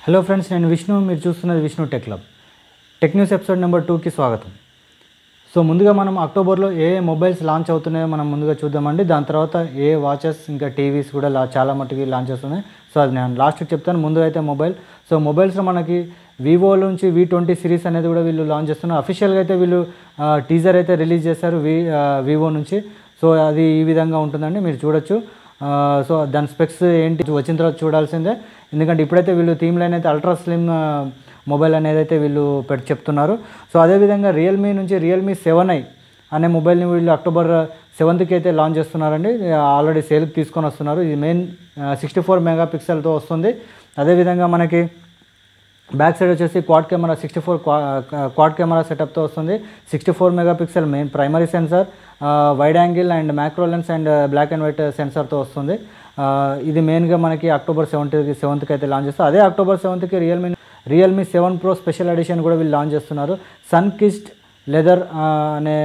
hello friends నేను విష్ణు మీరు చూస్తున్నది Vishnu tech club tech news episode number టూకి స్వాగతం సో ముందుగా మనం అక్టోబర్లో ఏ ఏ మొబైల్స్ లాంచ్ అవుతున్నాయో మనం ముందుగా చూద్దామండి దాని తర్వాత ఏ వాచెస్ ఇంకా టీవీస్ కూడా లా చాలా మట్టుకి లాంచ్ అవుతున్నాయి సో అది నేను లాస్ట్కి చెప్తాను ముందు అయితే మొబైల్ సో మొబైల్స్లో మనకి వివో నుంచి వి ట్వంటీ సిరీస్ అనేది కూడా వీళ్ళు లాంచ్ చేస్తున్నారు అఫీషియల్గా అయితే వీళ్ళు టీజర్ అయితే రిలీజ్ చేశారు వి వివో నుంచి సో అది ఈ విధంగా ఉంటుందండి మీరు చూడొచ్చు ఆ, సో దాని స్పెక్స్ ఏంటి వచ్చిన తర్వాత చూడాల్సిందే ఎందుకంటే ఇప్పుడైతే వీళ్ళు థీమ్ లైన్ అయితే అల్ట్రా స్లిమ్ మొబైల్ అనేది అయితే వీళ్ళు పెట్టి చెప్తున్నారు సో అదేవిధంగా రియల్మీ నుంచి రియల్మీ సెవెన్ ఐ అనే మొబైల్ని వీళ్ళు అక్టోబర్ సెవెంత్కి అయితే లాంచ్ చేస్తున్నారండి ఆల్రెడీ సేల్కి తీసుకొని వస్తున్నారు ఇది మెయిన్ సిక్స్టీ ఫోర్ మెగా పిక్సెల్తో వస్తుంది అదేవిధంగా మనకి బ్యాక్ సైడ్ వచ్చేసి quad camera sixty four quad camera సెటప్తో వస్తుంది sixty four megapixel main primary sensor wide angle and macro lens and black and white సెన్సార్తో వస్తుంది ఆ, ఇది మెయిన్గా మనకి అక్టోబర్ సెవెంత్కి సెవెంత్కి అయితే లాంచ్ చేస్తారు అదే అక్టోబర్ సెవెంత్కి Realme Realme seven pro special edition కూడా వీళ్ళు లాంచ్ చేస్తున్నారు సన్ కిస్ట్ లెదర్ అనే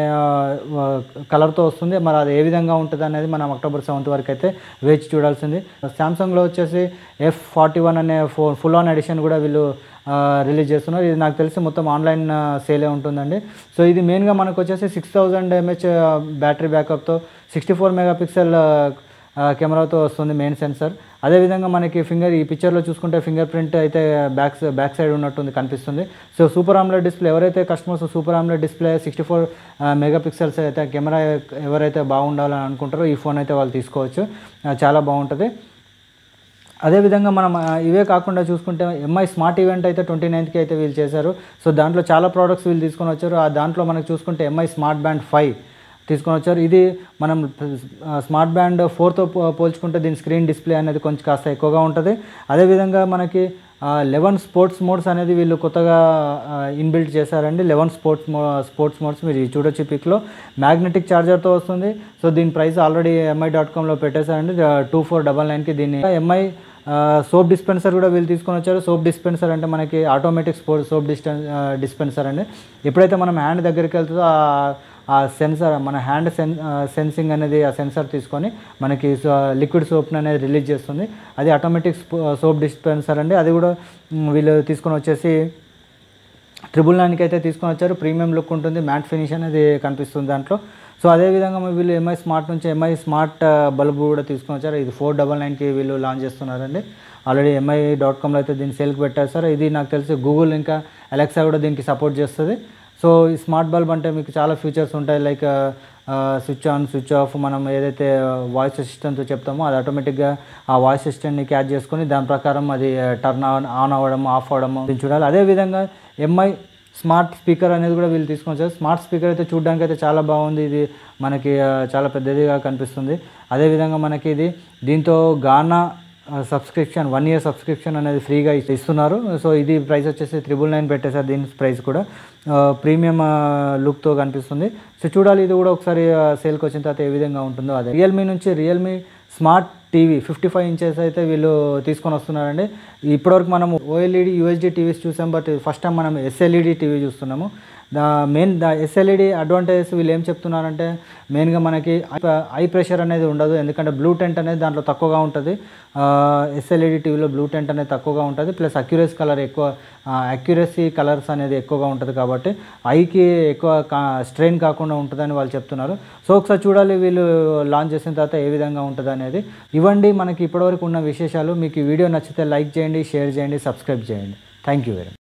కలర్తో వస్తుంది మరి అది ఏ విధంగా ఉంటుంది అనేది మనం అక్టోబర్ సెవెంత్ వరకు అయితే వేచి చూడాల్సింది శాంసంగ్లో వచ్చేసి ఎఫ్ ఫార్టీ వన్ అనే ఫో ఫుల్ ఆన్ ఎడిషన్ కూడా వీళ్ళు రిలీజ్ చేస్తున్నారు ఇది నాకు తెలిసి మొత్తం ఆన్లైన్ సేలే ఉంటుందండి సో ఇది మెయిన్గా మనకు వచ్చేసి సిక్స్ థౌజండ్ ఎంహెచ్ బ్యాటరీ బ్యాకప్తో సిక్స్టీ ఫోర్ మెగాపిక్సెల్ కెమెరాతో వస్తుంది మెయిన్ సెన్సార్ అదేవిధంగా మనకి ఫింగర్ ఈ పిక్చర్లో చూసుకుంటే ఫింగర్ ప్రింట్ అయితే బ్యాక్ బ్యాక్ సైడ్ ఉన్నట్టుంది కనిపిస్తుంది సో సూపర్ ఆమ్లెట్ డిస్ప్లే ఎవరైతే customers super AMOLED display sixty four megapixels camera ఎవరైతే బాగుండాలని అనుకుంటారో ఈ ఫోన్ అయితే వాళ్ళు తీసుకోవచ్చు ఆ, చాలా బాగుంటుంది అదేవిధంగా మనం ఆ, ఇవే కాకుండా చూసుకుంటే ఎంఐ స్మార్ట్ ఈవెంట్ అయితే ట్వంటీ నైన్త్కి అయితే వీళ్ళు చేశారు సో దాంట్లో చాలా ప్రోడక్ట్స్ వీళ్ళు తీసుకొని వచ్చారు ఆ దాంట్లో మనకు చూసుకుంటే ఎంఐ స్మార్ట్ బ్యాండ్ ఫైవ్ తీసుకొని వచ్చారు ఇది మనం ఆ, స్మార్ట్ బ్యాండ్ ఫోర్తో పో- పోల్చుకుంటే దీని స్క్రీన్ డిస్ప్లే అనేది కొంచెం కాస్త ఎక్కువగా ఉంటుంది అదేవిధంగా మనకి లెవెన్ స్పోర్ట్స్ మోడ్స్ అనేది వీళ్ళు కొత్తగా ఇన్బిల్ట్ చేశారండి eleven sports mode sports modes మీరు ఇది చూడొచ్చు పిక్లో మ్యాగ్నెటిక్ ఛార్జర్తో వస్తుంది సో దీని ప్రైస్ ఆల్రెడీ ఎంఐ డాట్ కామ్లో పెట్టేశారండి టూ ఫోర్ డబల్ నైన్కి దీన్ని ఎంఐ సోప్ డిస్పెన్సర్ కూడా వీళ్ళు తీసుకొని వచ్చారు సోప్ డిస్పెన్సర్ అంటే మనకి ఆటోమేటిక్ స్పో సోప్ డిస్టెన్ డిస్పెన్సర్ అండి ఎప్పుడైతే మనం హ్యాండ్ దగ్గరికి వెళ్తుందో ఆ- ఆ సెన్సర్ మన హ్యాండ్ సెన్ సెన్సింగ్ అనేది ఆ సెన్సర్ తీసుకొని మనకి లిక్విడ్ సోప్ అనేది రిలీజ్ చేస్తుంది అది ఆటోమేటిక్ సోప్ డిస్పెన్సర్ అండి అది కూడా మ్, వీళ్ళు తీసుకొని వచ్చేసి ట్రిపుల్ నైన్కి అయితే తీసుకొని వచ్చారు ప్రీమియం లుక్ ఉంటుంది మ్యాట్ ఫినిష్ అనేది కనిపిస్తుంది దాంట్లో సో అదేవిధంగా మరి వీళ్ళు ఎంఐ స్మార్ట్ నుంచి ఎంఐ స్మార్ట్ బల్బ్ కూడా తీసుకొని వచ్చారు ఇది ఫోర్ డబల్ నైన్కి వీళ్ళు లాంచ్ చేస్తున్నారండి ఆల్రెడీ ఎంఐ డాట్ కామ్లో అయితే దీన్ని సేల్కి పెట్టారు సార్ ఇది నాకు తెలిసి గూగుల్ ఇంకా అలెక్సా కూడా దీనికి సపోర్ట్ చేస్తుంది సో ఈ స్మార్ట్ బల్బ్ అంటే మీకు చాలా ఫీచర్స్ ఉంటాయి like switch on switch off మనం ఏదైతే వాయిస్ అసిస్టెంట్తో చెప్తామో అది ఆటోమేటిక్గా ఆ వాయిస్ అసిస్టెంట్ని క్యాచ్ చేసుకొని దాని ప్రకారం అది టర్న్ ఆన్ ఆన్ అవ్వడం ఆఫ్ అవ్వడం దీన్ని చూడాలి అదేవిధంగా ఎంఐ స్మార్ట్ స్పీకర్ అనేది కూడా వీళ్ళు తీసుకొని వచ్చారు స్మార్ట్ స్పీకర్ అయితే చూడడానికి అయితే చాలా బాగుంది ఇది మనకి ఆ, చాలా పెద్దదిగా కనిపిస్తుంది అదేవిధంగా మనకి ఇది దీంతో Gaana subscription one year subscription అనేది ఫ్రీగా ఇస్- ఇస్తున్నారు సో ఇది ప్రైస్ వచ్చేసి త్రిబుల్ నైన్ పెట్టేశారు దీని ప్రైస్ కూడా ప్రీమియం లుక్తో కనిపిస్తుంది సో చూడాలి ఇది కూడా ఒకసారి సేల్కి వచ్చిన తర్వాత ఏ విధంగా ఉంటుందో అదే రియల్మీ నుంచి Realme smart TV fifty five inches అయితే వీళ్ళు తీసుకొని వస్తున్నారండి ఇప్పటివరకు మనం ఓఎల్ఈడి యూఎస్డి టీవీస్ చూసాం బట్ ఫస్ట్ టైం మనం ఎస్ఎల్ఈడి టీవీ చూస్తున్నాము దా మెయిన్ దా ఎస్ఎల్ఈడి అడ్వాంటేజెస్ వీళ్ళు ఏం చెప్తున్నారంటే మెయిన్గా మనకి ఐ ప్రెషర్ అనేది ఉండదు ఎందుకంటే బ్లూ టెంట్ అనేది దాంట్లో తక్కువగా ఉంటుంది ఎస్ఎల్ఈడి టీవీలో బ్లూ టెంట్ అనేది తక్కువగా ఉంటుంది ప్లస్ అక్యురసీ కలర్ ఎక్కువ అక్యురసీ కలర్స్ అనేది ఎక్కువగా ఉంటుంది కాబట్టి ఐకి ఎక్కువ స్ట్రెయిన్ కాకుండా ఉంటుందని వాళ్ళు చెప్తున్నారు సో ఒకసారి చూడాలి వీళ్ళు లాంచ్ చేసిన తర్వాత ఏ విధంగా ఉంటుంది అనేది ఇవ్వండి మనకి ఇప్పటివరకు ఉన్న విశేషాలు మీకు ఈ వీడియో నచ్చితే లైక్ చేయండి షేర్ చేయండి సబ్స్క్రైబ్ చేయండి థ్యాంక్ యూ వెరీ మచ్